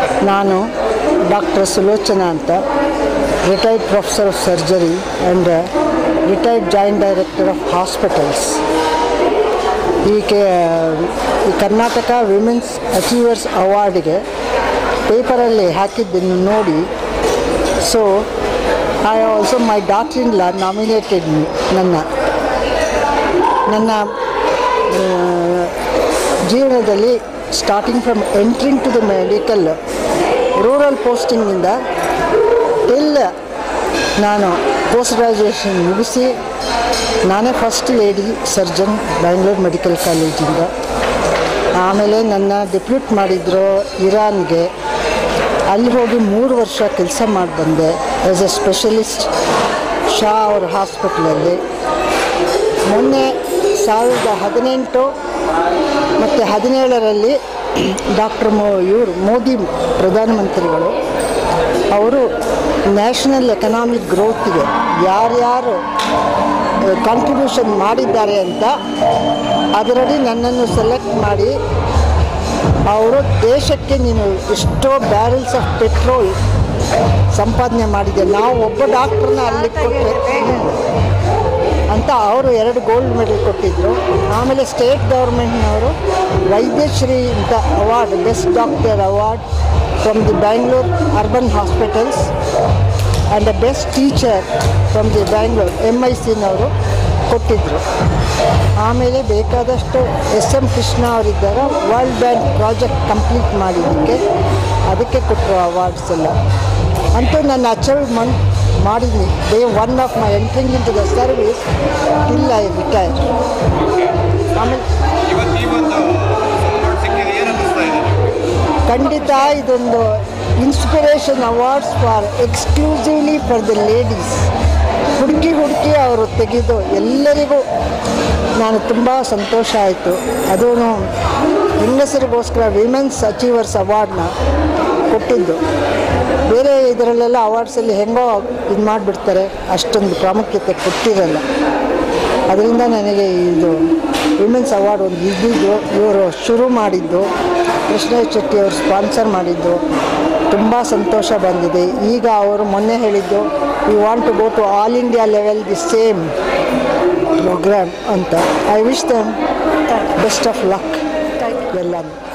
ನಾನು ಡಾಕ್ಟರ್ ಸುಲೋಚನಾ ಅಂತ retired professor of surgery and retired joint director of hospitals ಈ ಕೆ ಈ ಕರ್ನಾಟಕ ವಿಮೆನ್ಸ್ ಅಚೀವರ್ಸ್ ಅವಾರ್ಡ್ಗೆ ಪೇಪರಲ್ಲಿ ಹಾಕಿದ್ದನ್ನು ನೋಡಿ so I also my doctor in law nominated me ನನ್ನ ನನ್ನ ಆ, ಜೀವನದಲ್ಲಿ starting from entering to the medical rural ಪೋಸ್ಟಿಂಗಿಂದ ಟಿಲ್ ನಾನು ಪೋಸ್ಟ್ ಗ್ರ್ಯಾಜುಯೇಷನ್ ಮುಗಿಸಿ ನಾನೇ first lady surgeon Bangalore medical ಕಾಲೇಜಿಂದ ಆಮೇಲೆ ನನ್ನ ಡೆಪ್ಯೂಟ್ ಮಾಡಿದ್ರು ಇರಾನ್ಗೆ ಅಲ್ಲಿ ಹೋಗಿ ಮೂರು ವರ್ಷ ಕೆಲಸ ಮಾಡಿ ಬಂದೆ ಆ್ಯಸ್ ಎ ಸ್ಪೆಷಲಿಸ್ಟ್ ಶಾ ಅವ್ರ ಹಾಸ್ಪಿಟ್ಲಲ್ಲಿ ಮೊನ್ನೆ ಸಾವಿರದ ಹದಿನೆಂಟು ಮತ್ತು ಹದಿನೇಳರಲ್ಲಿ ಡಾಕ್ಟರ್ ಮೋ ಇವರು ಮೋದಿ ಪ್ರಧಾನಮಂತ್ರಿಗಳು ಅವರು ನ್ಯಾಷನಲ್ ಎಕನಾಮಿಕ್ ಗ್ರೋತ್ಗೆ ಯಾರ್ಯಾರು ಕಾಂಟ್ರಿಬ್ಯೂಷನ್ ಮಾಡಿದ್ದಾರೆ ಅಂತ ಅದರಲ್ಲಿ ನನ್ನನ್ನು ಸೆಲೆಕ್ಟ್ ಮಾಡಿ ಅವರು ದೇಶಕ್ಕೆ ನೀನು ಎಷ್ಟೋ ಬ್ಯಾರಲ್ಸ್ ಆಫ್ ಪೆಟ್ರೋಲ್ ಸಂಪಾದನೆ ಮಾಡಿದೆ ನಾವು ಒಬ್ಬ ಡಾಕ್ಟ್ರನ್ನ ಅಲ್ಲಿ ಕೊಟ್ಟರೆ ಅಂತ ಅವರು ಎರಡು ಗೋಲ್ಡ್ ಮೆಡಲ್ ಕೊಟ್ಟಿದ್ದರು ಆಮೇಲೆ ಸ್ಟೇಟ್ ಗೌರ್ಮೆಂಟ್ನವರು ವೈದ್ಯಶ್ರೀ ಅಂತ award best doctor award from the Bangalore urban hospitals and the best teacher from the Bangalore M I ಸಿನವರು ಕೊಟ್ಟಿದ್ದರು ಆಮೇಲೆ ಬೇಕಾದಷ್ಟು ಎಸ್ ಎಂ ಕೃಷ್ಣ ಅವರಿದ್ದಾರೆ ವರ್ಲ್ಡ್ ಬ್ಯಾಂಕ್ ಪ್ರಾಜೆಕ್ಟ್ ಕಂಪ್ಲೀಟ್ ಮಾಡಿದ್ದಕ್ಕೆ ಅದಕ್ಕೆ ಕೊಟ್ಟರು ಅವಾರ್ಡ್ಸ್ ಎಲ್ಲ ಅಂತೂ ನನ್ನ ಅಚೀವ್ಮೆಂಟ್ ಮಾಡಿದ್ನಿ day one of my entering into the service till I retire ಆಮೇಲೆ ಇವತ್ತು ಈ ಒಂದು award ಸಿಕ್ಕಿದೆ ಏನು ಅನ್ನಿಸ್ತಾ ಇದೆ ನಿಮ್ಗೆ? ಖಂಡಿತ ಇದೊಂದು inspiration awards for exclusively for the ladies ಹುಡುಕಿ ಹುಡುಕಿ ಅವರು ತೆಗೆದು ಎಲ್ಲರಿಗೂ ನಾನು ತುಂಬ ಸಂತೋಷ ಆಯಿತು ಅದೂ ಹೆಂಗಸರಿಗೋಸ್ಕರ ವಿಮೆನ್ಸ್ ಅಚೀವರ್ಸ್ ಅವಾರ್ಡ್ನ ಕೊಟ್ಟಿದ್ದು ಬೇರೆ ಇದರಲ್ಲೆಲ್ಲ ಅವಾರ್ಡ್ಸಲ್ಲಿ ಹೆಂಗೋ ಇದು ಮಾಡಿಬಿಡ್ತಾರೆ ಅಷ್ಟೊಂದು ಪ್ರಾಮುಖ್ಯತೆ ಕೊಟ್ಟಿರಲ್ಲ ಅದರಿಂದ ನನಗೆ ಇದು ವಿಮೆನ್ಸ್ ಅವಾರ್ಡ್ ಒಂದು ಇದ್ದಿದ್ದು ಇವರು ಶುರು ಮಾಡಿದ್ದು ಕೃಷ್ಣ ಶೆಟ್ಟಿ ಅವರು ಸ್ಪಾನ್ಸರ್ ಮಾಡಿದ್ದು ತುಂಬ ಸಂತೋಷ ಬಂದಿದೆ ಈಗ ಅವರು ಮೊನ್ನೆ ಹೇಳಿದ್ದು we want to go to all India level the same programme ಅಂತ I wish them best of luck ಎಲ್ಲನೂ